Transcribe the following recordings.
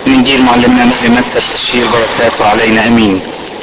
من جيل معلمنا نبي متى التشهير بركاته علينا امين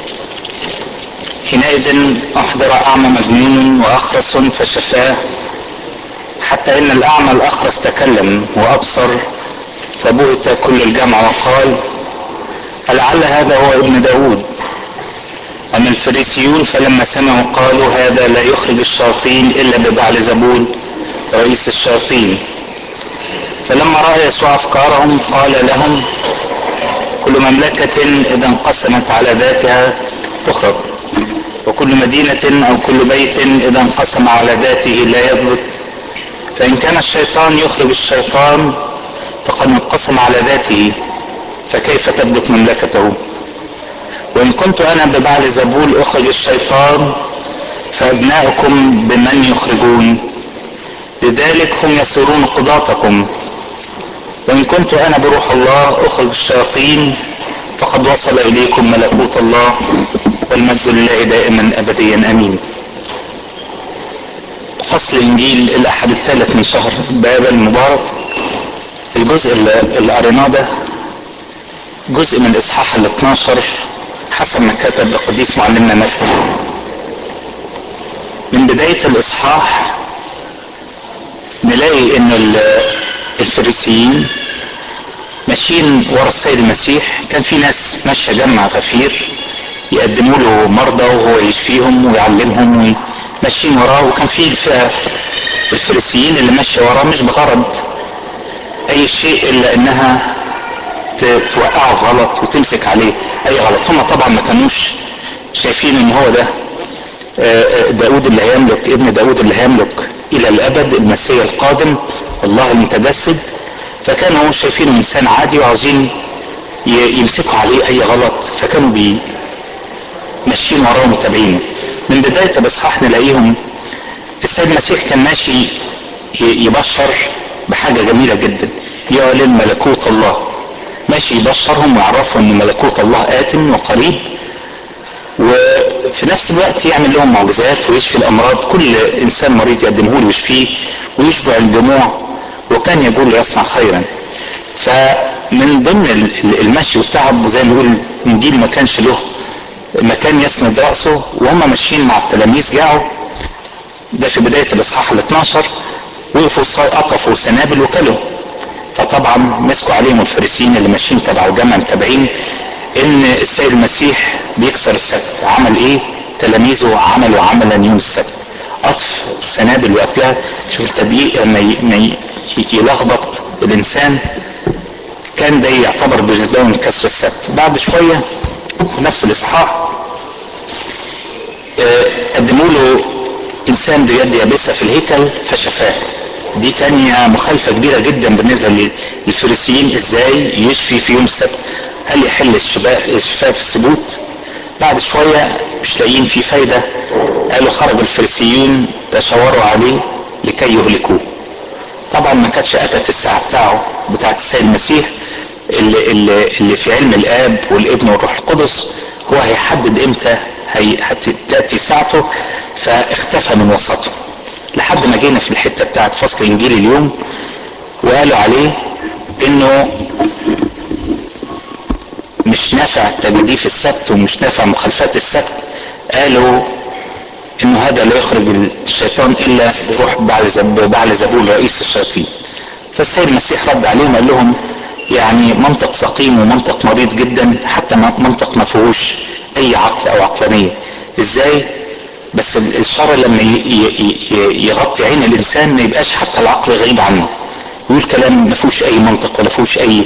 حينئذ احضر اعمى مجنون واخرس فشفاه حتى ان الاعمى الاخرس تكلم وابصر فبهت كل الجمع وقال فلعل هذا هو ابن داود أما الفريسيون فلما سمعوا قالوا هذا لا يخرج الشياطين إلا ببعل زبول رئيس الشياطين فلما رأى يسوع أفكارهم قال لهم كل مملكة إذا انقسمت على ذاتها تخرب وكل مدينة أو كل بيت إذا انقسم على ذاته لا يثبت فإن كان الشيطان يخرج الشيطان فقد انقسم على ذاته فكيف تثبت مملكته وإن كنت أنا ببعل زبول أخرج الشيطان فأبناؤكم بمن يخرجون لذلك هم يصيرون قضاتكم وإن كنت أنا بروح الله أخرج الشياطين فقد وصل إليكم ملكوت الله والمجد لله دائما أبديا أمين فصل إنجيل الأحد الثالث من شهر باب المبارك الجزء اللي قريناه ده جزء من الإصحاح ال 12 حسب ما كتب القديس معلمنا متى من بداية الإصحاح نلاقي إن الفريسيين ماشيين ورا السيد المسيح كان في ناس ماشية جمع غفير يقدموا له مرضى وهو يشفيهم ويعلمهم ماشيين وراه وكان في الفئة الفريسيين اللي ماشية وراه مش بغرض أي شيء إلا إنها توقعه في غلط وتمسك عليه اي غلط هم طبعا ما كانوش شايفين ان هو ده داود اللي هيملك ابن داود اللي هيملك الى الابد المسيح القادم الله المتجسد فكانوا شايفينه انسان عادي وعاوزين يمسكوا عليه اي غلط فكانوا بي ماشيين وراه متابعينه من بداية الاصحاح نلاقيهم السيد المسيح كان ماشي يبشر بحاجة جميلة جدا يعلن ملكوت الله ماشي يبشرهم ويعرفهم ان ملكوت الله آت وقريب وفي نفس الوقت يعمل لهم معجزات ويشفي الامراض كل انسان مريض يقدمه له يشفيه ويشبع الجموع وكان يقول يصنع خيرا فمن ضمن المشي والتعب وزي ما بيقول الانجيل ما كانش له مكان يسند راسه وهم ماشيين مع التلاميذ جاعوا ده في بدايه الاصحاح ال 12 وقفوا قطفوا سنابل وكلوا فطبعا مسكوا عليهم الفريسيين اللي ماشيين تبع الجامعة متابعين ان السيد المسيح بيكسر السبت عمل ايه تلاميذه عملوا عملا يوم السبت قطف سنابل واكلها شوف التدقيق لما يلخبط الانسان كان ده يعتبر بالنسبه لهم كسر السبت بعد شويه في نفس الاصحاح قدموا له انسان بيد يابسه في الهيكل فشفاه دي تانية مخالفة كبيرة جدا بالنسبة للفريسيين ازاي يشفي في يوم السبت هل يحل الشفاء الشفاء في السبوت بعد شوية مش لاقيين فيه فايدة قالوا خرج الفريسيين تشاوروا عليه لكي يهلكوه طبعا ما كانتش اتت الساعة بتاعه بتاعت السيد المسيح اللي, اللي, اللي في علم الاب والابن والروح القدس هو هيحدد امتى هي هتاتي ساعته فاختفى من وسطهم لحد ما جينا في الحته بتاعت فصل انجيل اليوم وقالوا عليه انه مش نافع تجديف السبت ومش نافع مخالفات السبت قالوا انه هذا لا يخرج الشيطان الا بروح بعل زبول رئيس الشياطين فالسيد المسيح رد عليهم قال لهم يعني منطق سقيم ومنطق مريض جدا حتى منطق ما فيهوش اي عقل او عقلانيه ازاي بس الشر لما يغطي عين الانسان ما يبقاش حتى العقل غريب عنه يقول كلام ما فيهوش اي منطق ولا فيهوش اي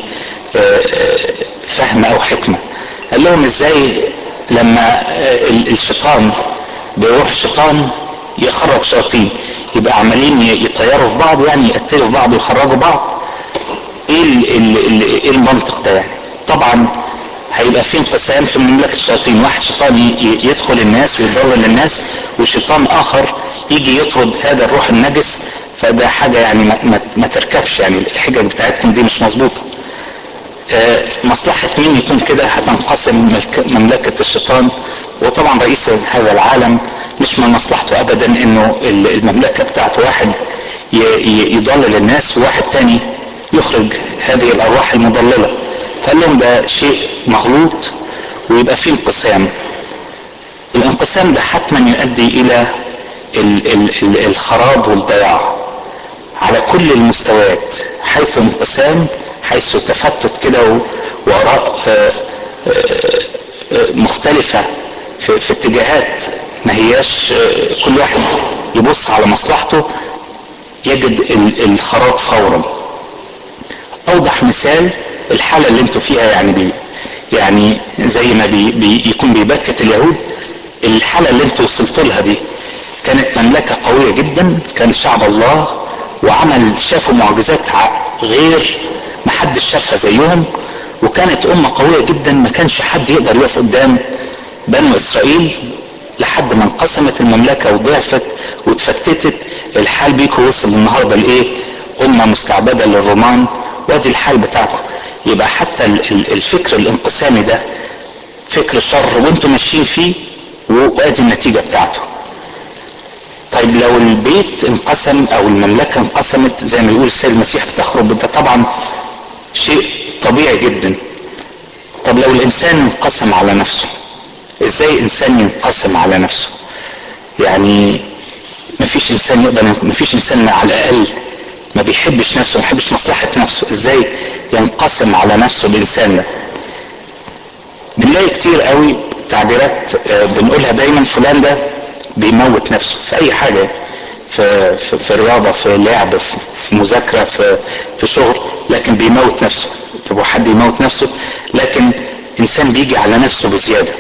فهم او حكمه قال لهم ازاي لما الشيطان بيروح الشيطان يخرج شياطين يبقى عمالين يطيروا في بعض يعني يقتلوا في بعض ويخرجوا بعض ايه ال ال ال المنطق ده يعني طبعا هيبقى في انقسام في مملكه الشياطين واحد شيطان يدخل الناس ويضلل الناس وشيطان اخر يجي يطرد هذا الروح النجس فده حاجه يعني ما, ما, ما تركبش يعني الحجج بتاعتكم دي مش مظبوطه آه مصلحة مين يكون كده هتنقسم مملكة الشيطان وطبعا رئيس هذا العالم مش من مصلحته ابدا انه المملكة بتاعت واحد يضلل الناس وواحد تاني يخرج هذه الارواح المضللة فقال لهم ده شيء مغلوط ويبقى فيه انقسام الانقسام ده حتما يؤدي الى ال ال ال الخراب والضياع على كل المستويات حيث انقسام حيث تفتت كده واراء مختلفة في, في اتجاهات ما هياش كل واحد يبص على مصلحته يجد الخراب فورا اوضح مثال الحالة اللي انتوا فيها يعني بي يعني زي ما بي بي يكون بيبكت اليهود الحالة اللي انتوا وصلتوا لها دي كانت مملكة قوية جدا كان شعب الله وعمل شافوا معجزات غير ما حدش شافها زيهم وكانت أمة قوية جدا ما كانش حد يقدر يقف قدام بنو إسرائيل لحد ما انقسمت المملكة وضعفت واتفتتت الحال بيكم وصل النهارده لإيه؟ أمة مستعبدة للرومان وادي الحال بتاعكم يبقى حتى الفكر الانقسامي ده فكر شر وانتم ماشيين فيه وادي النتيجة بتاعته طيب لو البيت انقسم او المملكة انقسمت زي ما يقول السيد المسيح بتخرب ده طبعا شيء طبيعي جدا طب لو الانسان انقسم على نفسه ازاي انسان ينقسم على نفسه يعني مفيش انسان يقدر مفيش انسان على الاقل ما بيحبش نفسه ما بيحبش مصلحة نفسه ازاي ينقسم على نفسه الانسان ده بنلاقي كتير قوي تعبيرات بنقولها دايما فلان ده بيموت نفسه في اي حاجة في, في, في رياضة في لعب في, في مذاكرة في, في شغل لكن بيموت نفسه طب حد يموت نفسه لكن انسان بيجي على نفسه بزيادة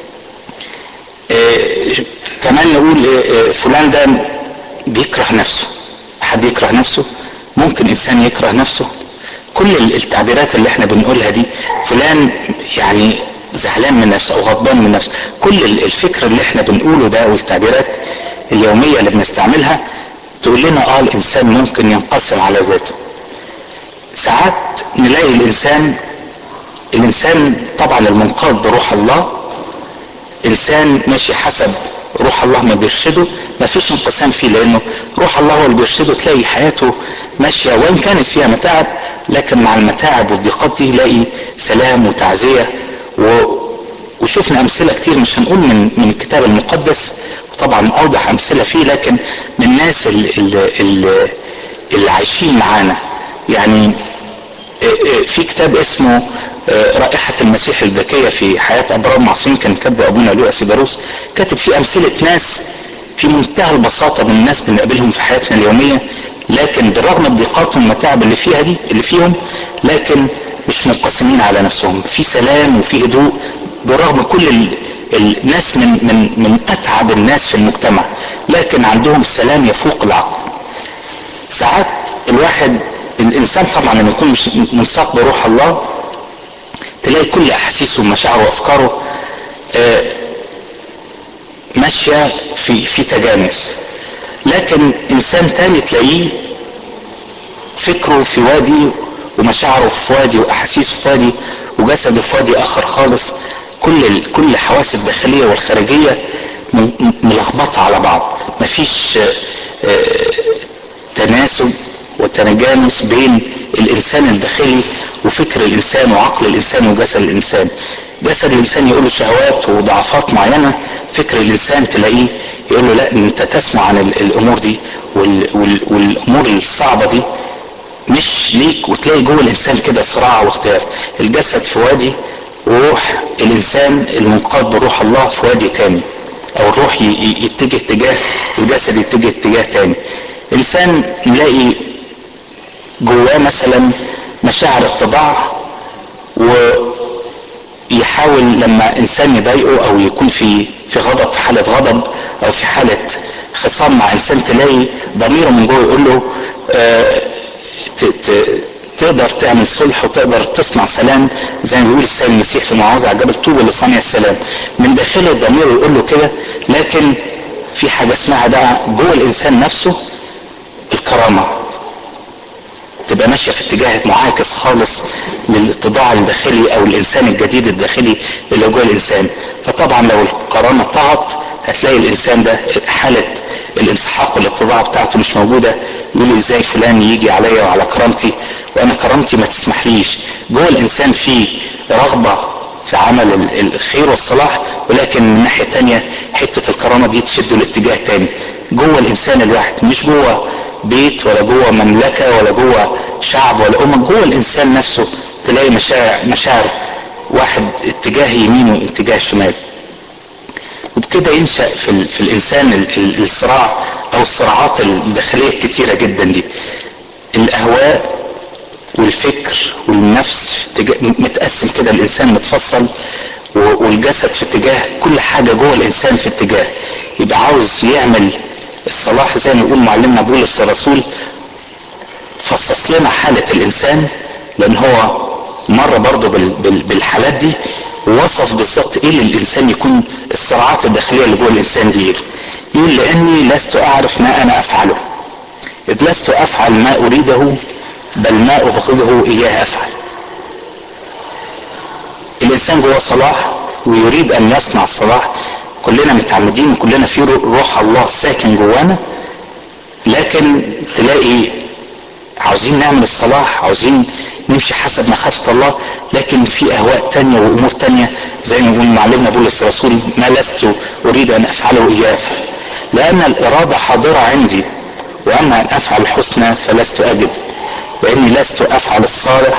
إيه كمان نقول إيه فلان ده بيكره نفسه حد يكره نفسه ممكن انسان يكره نفسه كل التعبيرات اللي احنا بنقولها دي فلان يعني زعلان من نفسه او غضبان من نفسه كل الفكر اللي احنا بنقوله ده والتعبيرات اليومية اللي بنستعملها تقول لنا اه الانسان ممكن ينقسم على ذاته ساعات نلاقي الانسان الانسان طبعا المنقاد بروح الله انسان ماشي حسب روح الله ما بيرشده ما فيش انقسام فيه لانه روح الله هو اللي بيرشده تلاقي حياته ماشيه وان كانت فيها متاعب لكن مع المتاعب والضيقات دي يلاقي سلام وتعزيه و... وشفنا امثله كتير مش هنقول من من الكتاب المقدس طبعا اوضح امثله فيه لكن من الناس اللي, اللي, اللي عايشين معانا يعني في كتاب اسمه رائحة المسيح الذكية في حياة أبرار معصومين كان كاتبه أبونا لوقا سيباروس كاتب فيه أمثلة ناس في منتهى البساطة من الناس بنقابلهم في حياتنا اليومية لكن بالرغم الضيقات والمتاعب اللي فيها دي اللي فيهم لكن مش منقسمين على نفسهم في سلام وفي هدوء بالرغم كل ال... الناس من من من اتعب الناس في المجتمع لكن عندهم سلام يفوق العقل ساعات الواحد الانسان طبعا لما يكون مش منساق بروح الله تلاقي كل احاسيسه ومشاعره وافكاره آه ماشيه في في تجانس لكن انسان تاني تلاقيه فكره في وادي ومشاعره في وادي واحاسيسه في وادي وجسده في وادي اخر خالص كل كل الحواس الداخليه والخارجيه ملخبطه على بعض مفيش تناسب وتجانس بين الانسان الداخلي وفكر الانسان وعقل الانسان وجسد الانسان جسد الانسان يقول له شهوات وضعفات معينه فكر الانسان تلاقيه يقول له لا انت تسمع عن الامور دي وال وال والامور الصعبه دي مش ليك وتلاقي جوه الانسان كده صراع واختيار الجسد في وادي وروح الانسان المنقاد بروح الله في وادي تاني او الروح يتجه اتجاه الجسد يتجه اتجاه تاني انسان نلاقي جواه مثلا مشاعر اتضاع ويحاول لما انسان يضايقه او يكون في في غضب في حاله غضب او في حاله خصام مع انسان تلاقي ضميره من جوه يقول له آه تقدر تعمل صلح وتقدر تصنع سلام زي ما بيقول السيد المسيح في معاذ على جبل طوبى لصانع السلام من داخل الضمير يقول له كده لكن في حاجه اسمها بقى جوه الانسان نفسه الكرامه تبقى ماشيه في اتجاه معاكس خالص للاتضاع الداخلي او الانسان الجديد الداخلي اللي جوه الانسان فطبعا لو الكرامه طغت هتلاقي الانسان ده حاله الانسحاق والاتضاع بتاعته مش موجوده يقول ازاي فلان يجي عليا وعلى كرامتي وانا كرامتي ما تسمحليش جوه الانسان في رغبه في عمل الخير والصلاح ولكن من ناحيه تانية حته الكرامه دي تشده لاتجاه تاني جوه الانسان الواحد مش جوه بيت ولا جوه مملكه ولا جوه شعب ولا امه جوه الانسان نفسه تلاقي مشاعر مشاعر واحد اتجاه يمين واتجاه شمال وبكده ينشا في, ال... في الانسان ال... الصراع او الصراعات الداخليه الكتيره جدا دي الاهواء والفكر والنفس في اتجاه متقسم كده الانسان متفصل والجسد في اتجاه كل حاجه جوه الانسان في اتجاه يبقى عاوز يعمل الصلاح زي ما يقول معلمنا بولس الرسول فصص لنا حاله الانسان لان هو مر برضه بال... بال... بالحالات دي ووصف بالظبط ايه اللي الانسان يكون الصراعات الداخليه اللي جوه الانسان دي يقول لاني لست اعرف ما انا افعله اذ لست افعل ما اريده بل ما ابغضه اياه افعل الانسان جوه صلاح ويريد ان يصنع الصلاح كلنا متعمدين وكلنا في روح الله ساكن جوانا لكن تلاقي عاوزين نعمل الصلاح عاوزين نمشي حسب مخافة الله لكن في أهواء تانية وأمور تانية زي ما يقول معلمنا بولس الرسول ما لست أريد أن أفعله إياه أفعل لأن الإرادة حاضرة عندي وأما أن أفعل الحسنى فلست أجد وإني لست أفعل الصالح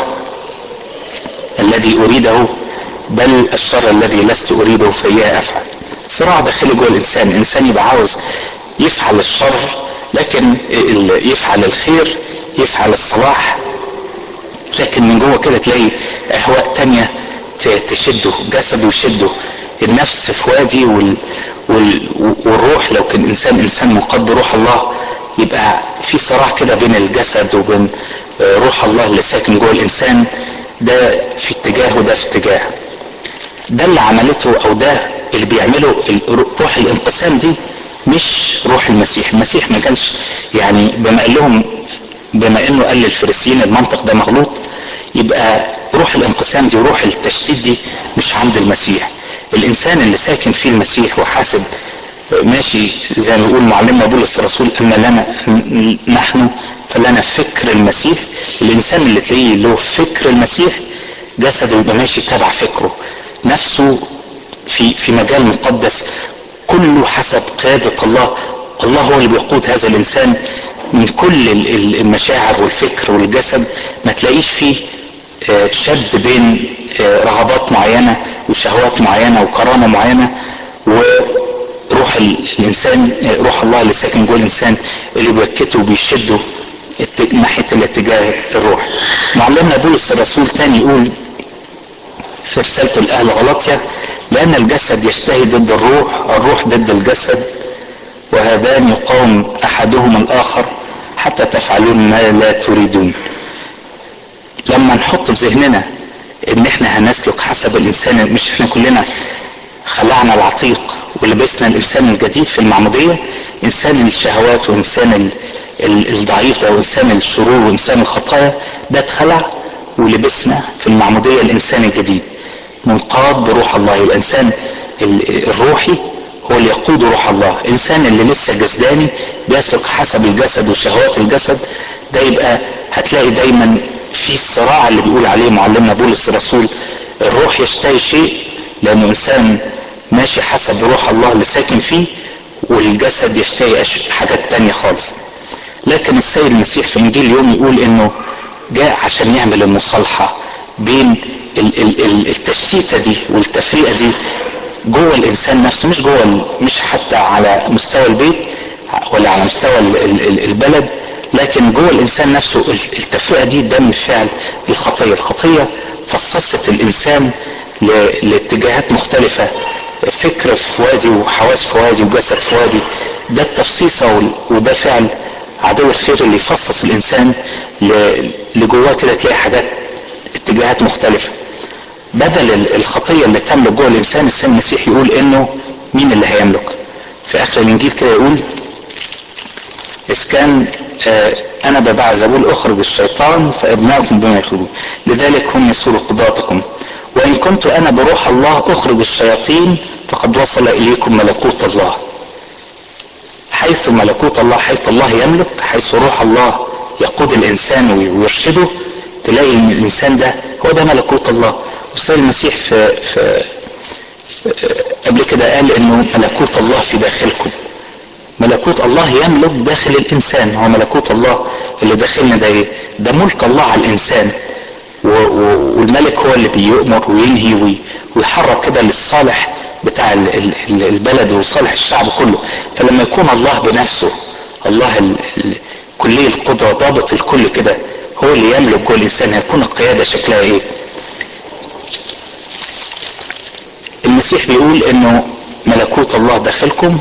الذي أريده بل الشر الذي لست أريده فإياه أفعل صراع داخلي جوه الإنسان الإنسان يبقى عاوز يفعل الشر لكن يفعل الخير يفعل الصلاح لكن من جوه كده تلاقي اهواء تانية تشده جسده يشده النفس في وادي وال... وال... والروح لو كان انسان انسان منقاد بروح الله يبقى في صراع كده بين الجسد وبين روح الله اللي ساكن جوه الانسان ده في اتجاه وده في اتجاه ده اللي عملته او ده اللي بيعمله روح الانقسام دي مش روح المسيح المسيح ما كانش يعني بما قال لهم بما انه قال للفريسيين المنطق ده مغلوط يبقى روح الانقسام دي وروح التشتيت دي مش عند المسيح الانسان اللي ساكن فيه المسيح وحاسب ماشي زي ما يقول معلمنا بولس الرسول اما لنا نحن فلنا فكر المسيح الانسان اللي تلاقيه له فكر المسيح جسده يبقى ماشي تبع فكره نفسه في في مجال مقدس كله حسب قيادة الله الله هو اللي بيقود هذا الانسان من كل المشاعر والفكر والجسد ما تلاقيش فيه شد بين رغبات معينة وشهوات معينة وكرامة معينة وروح الإنسان روح الله اللي ساكن جوه الإنسان اللي بيوكته وبيشده ناحية الاتجاه الروح معلمنا بولس الرسول تاني يقول في رسالته لأهل غلطية لأن الجسد يشتهي ضد الروح الروح ضد الجسد وهذان يقاوم أحدهما الآخر حتى تفعلون ما لا تريدون لما نحط في ذهننا ان احنا هنسلك حسب الانسان مش احنا كلنا خلعنا العتيق ولبسنا الانسان الجديد في المعموديه انسان الشهوات وانسان الضعيف ده وانسان الشرور وانسان الخطايا ده اتخلع ولبسنا في المعموديه الانسان الجديد منقاد بروح الله الانسان الروحي هو اللي يقود روح الله الانسان اللي لسه جسداني بيسلك حسب الجسد وشهوات الجسد ده يبقى هتلاقي دايما في الصراع اللي بيقول عليه معلمنا بولس الرسول الروح يشتهي شيء لانه انسان ماشي حسب روح الله اللي ساكن فيه والجسد يشتهي حاجات تانية خالص لكن السيد المسيح في انجيل اليوم يقول انه جاء عشان يعمل المصالحة بين التشتيتة دي والتفريقة دي جوه الانسان نفسه مش جوه مش حتى على مستوى البيت ولا على مستوى البلد لكن جوه الانسان نفسه التفرقه دي ده من فعل الخطيه الخطيه فصصت الانسان لاتجاهات مختلفه فكر في وادي وحواس في وادي وجسد في وادي ده التفصيصه وده فعل عدو الخير اللي يفصص الانسان لجواه كده تلاقي حاجات اتجاهات مختلفه بدل الخطيه اللي تملك جوه الانسان السيد المسيح يقول انه مين اللي هيملك في اخر الانجيل كده يقول اذ كان انا ببع زبول اخرج الشيطان فابنائكم بما يخرجون لذلك هم يسور قضاتكم وان كنت انا بروح الله اخرج الشياطين فقد وصل اليكم ملكوت الله حيث ملكوت الله حيث الله يملك حيث روح الله يقود الانسان ويرشده تلاقي ان الانسان ده هو ده ملكوت الله والسيد المسيح في, في قبل كده قال انه ملكوت الله في داخلكم ملكوت الله يملك داخل الانسان هو ملكوت الله اللي داخلنا ده ايه ده ملك الله على الانسان والملك هو اللي بيؤمر وينهي ويحرك كده للصالح بتاع البلد وصالح الشعب كله فلما يكون الله بنفسه الله كلي القدرة ضابط الكل كده هو اللي يملك جوه الانسان هتكون القيادة شكلها ايه المسيح بيقول انه ملكوت الله داخلكم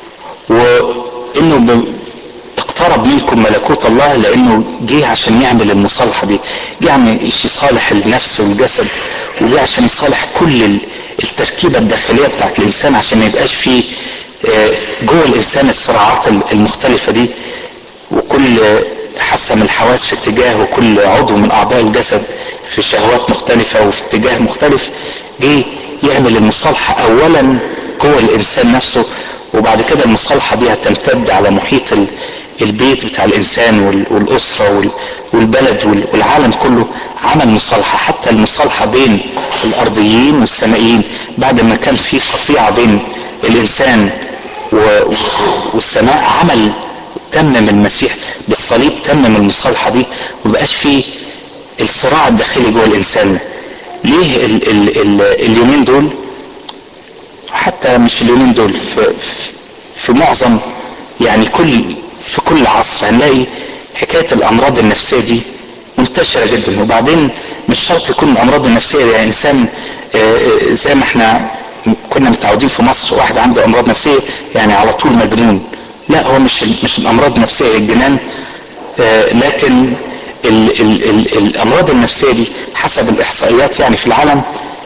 وانه اقترب منكم ملكوت الله لانه جه عشان يعمل المصالحه دي جه عشان يصالح النفس والجسد وجه عشان يصالح كل التركيبه الداخليه بتاعت الانسان عشان ما يبقاش فيه جوه الانسان الصراعات المختلفه دي وكل حاسه من الحواس في اتجاه وكل عضو من اعضاء الجسد في شهوات مختلفه وفي اتجاه مختلف جه يعمل المصالحه اولا جوه الانسان نفسه وبعد كده المصالحه دي هتمتد على محيط البيت بتاع الانسان والاسره والبلد والعالم كله عمل مصالحه حتى المصالحه بين الارضيين والسمائيين بعد ما كان في قطيعه بين الانسان والسماء عمل تمم المسيح بالصليب تمم المصالحه دي ومبقاش في الصراع الداخلي جوه الانسان ليه ال ال ال اليومين دول حتى مش اليومين دول في, في معظم يعني كل في كل عصر هنلاقي حكايه الامراض النفسيه دي منتشره جدا وبعدين مش شرط يكون الامراض النفسيه يعني انسان زي ما احنا كنا متعودين في مصر واحد عنده امراض نفسيه يعني على طول مجنون لا هو مش مش الامراض النفسيه الجنان لكن ال ال ال الامراض النفسيه دي حسب الاحصائيات يعني في العالم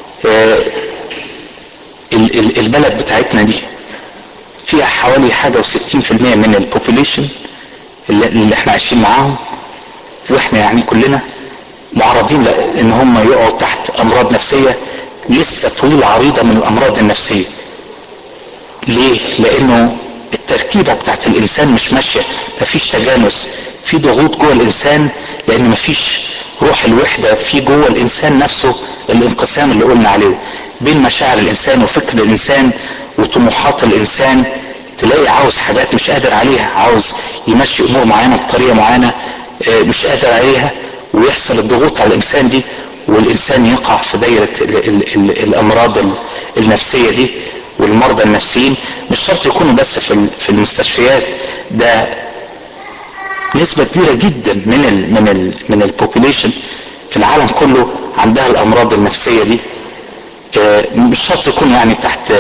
ال ال البلد بتاعتنا دي فيها حوالي حاجه و60% من البوبوليشن اللي, اللي احنا عايشين معاهم واحنا يعني كلنا معرضين لان هم يقعوا تحت امراض نفسيه لسه طويل عريضه من الامراض النفسيه ليه لانه التركيبه بتاعت الانسان مش ماشيه مفيش تجانس في ضغوط جوه الانسان لان مفيش روح الوحده في جوه الانسان نفسه الانقسام اللي قلنا عليه بين مشاعر الانسان وفكر الانسان وطموحات الانسان تلاقي عاوز حاجات مش قادر عليها عاوز يمشي امور معينه بطريقه معينه مش قادر عليها ويحصل الضغوط على الانسان دي والانسان يقع في دايره ال ال ال الامراض النفسيه دي والمرضى النفسيين مش شرط يكونوا بس في في المستشفيات ده نسبة كبيرة جدا من ال من ال من البوبوليشن في العالم كله عندها الأمراض النفسية دي مش شرط يكون يعني تحت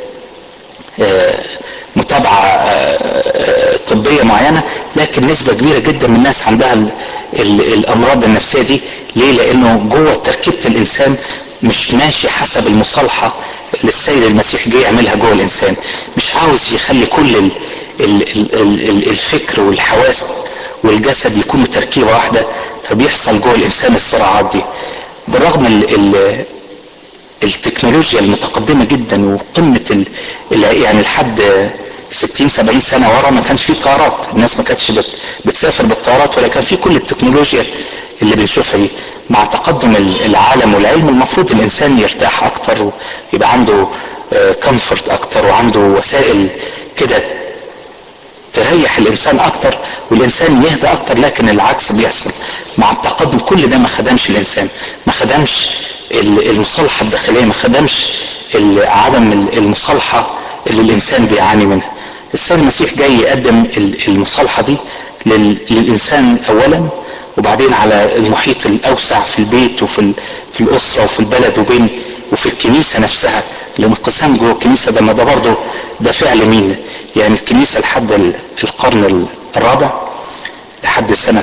متابعة طبية معينة لكن نسبة كبيرة جدا من الناس عندها ال ال الأمراض النفسية دي ليه؟ لأنه جوه تركيبة الإنسان مش ماشي حسب المصالحة اللي السيد المسيح جه يعملها جوه الإنسان مش عاوز يخلي كل ال ال ال ال الفكر والحواس والجسد يكونوا تركيبة واحدة فبيحصل جوه الإنسان الصراعات دي بالرغم ال ال التكنولوجيا المتقدمة جدا وقمة ال يعني لحد 60 70 سنة ورا ما كانش في طيارات الناس ما كانتش بت بتسافر بالطيارات ولا كان في كل التكنولوجيا اللي بنشوفها دي مع تقدم العالم والعلم المفروض الانسان يرتاح اكتر ويبقى عنده كومفورت اكتر وعنده وسائل كده تريح الانسان اكتر والانسان يهدى اكتر لكن العكس بيحصل مع التقدم كل ده ما خدمش الانسان ما خدمش المصالحه الداخليه ما خدمش عدم المصالحه اللي الانسان بيعاني منها السيد المسيح جاي يقدم المصالحه دي للانسان اولا وبعدين على المحيط الاوسع في البيت وفي في الاسره وفي البلد وبين وفي الكنيسه نفسها الانقسام جوه الكنيسه ده ما ده برضه ده فعل مين؟ يعني الكنيسه لحد القرن الرابع لحد سنه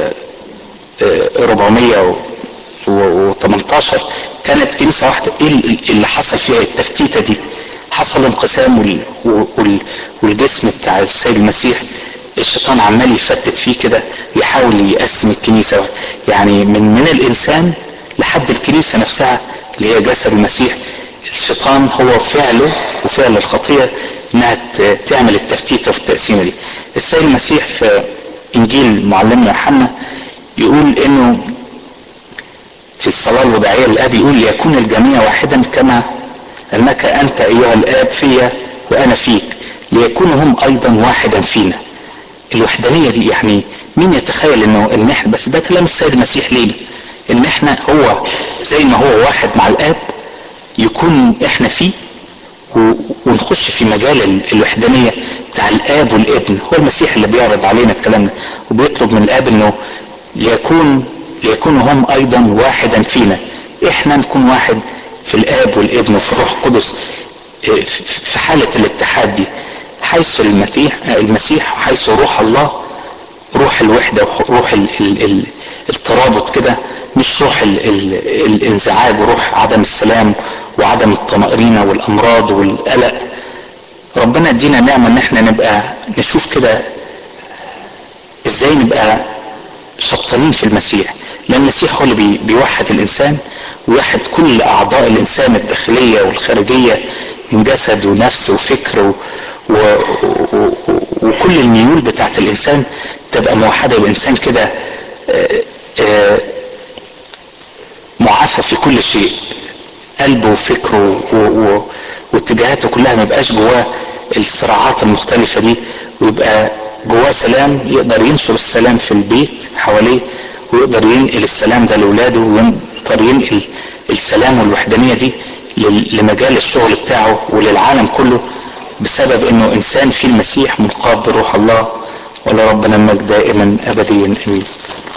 418 كانت كنيسه واحده ايه اللي حصل فيها التفتيته دي؟ حصل انقسام والجسم بتاع السيد المسيح الشيطان عمال يفتت فيه كده يحاول يقسم الكنيسة يعني من من الإنسان لحد الكنيسة نفسها اللي هي جسد المسيح الشيطان هو فعله وفعل الخطية انها تعمل التفتيتة والتقسيمة دي السيد المسيح في انجيل معلمنا يوحنا يقول انه في الصلاة الوداعية الآب يقول ليكون الجميع واحدا كما أنك أنت أيها الآب فيا وأنا فيك ليكونوا هم أيضا واحدا فينا الوحدانية دي يعني مين يتخيل انه ان احنا بس ده كلام السيد المسيح لينا ان احنا هو زي ما هو واحد مع الاب يكون احنا فيه ونخش في مجال الوحدانيه بتاع الاب والابن هو المسيح اللي بيعرض علينا الكلام ده وبيطلب من الاب انه ليكون ليكونوا هم ايضا واحدا فينا احنا نكون واحد في الاب والابن وفي الروح القدس في حاله الاتحاد دي حيث المسيح المسيح حيث روح الله روح الوحده وروح ال ال ال الترابط كده مش روح ال ال الانزعاج وروح عدم السلام وعدم الطمأنينة والأمراض والقلق ربنا ادينا نعمة ان احنا نبقى نشوف كده ازاي نبقى شبطانين في المسيح لان المسيح هو اللي بي بيوحد الانسان ويوحد كل اعضاء الانسان الداخلية والخارجية من جسد ونفس وفكر و و و وكل الميول بتاعت الانسان تبقى موحدة الانسان كده معافى في كل شيء قلبه وفكره و... و... واتجاهاته كلها ما يبقاش جواه الصراعات المختلفة دي ويبقى جواه سلام يقدر ينشر السلام في البيت حواليه ويقدر ينقل السلام ده لاولاده ويقدر ينقل السلام والوحدانية دي لمجال الشغل بتاعه وللعالم كله بسبب انه انسان في المسيح منقاد بروح الله ولربنا المجد دائما ابديا امين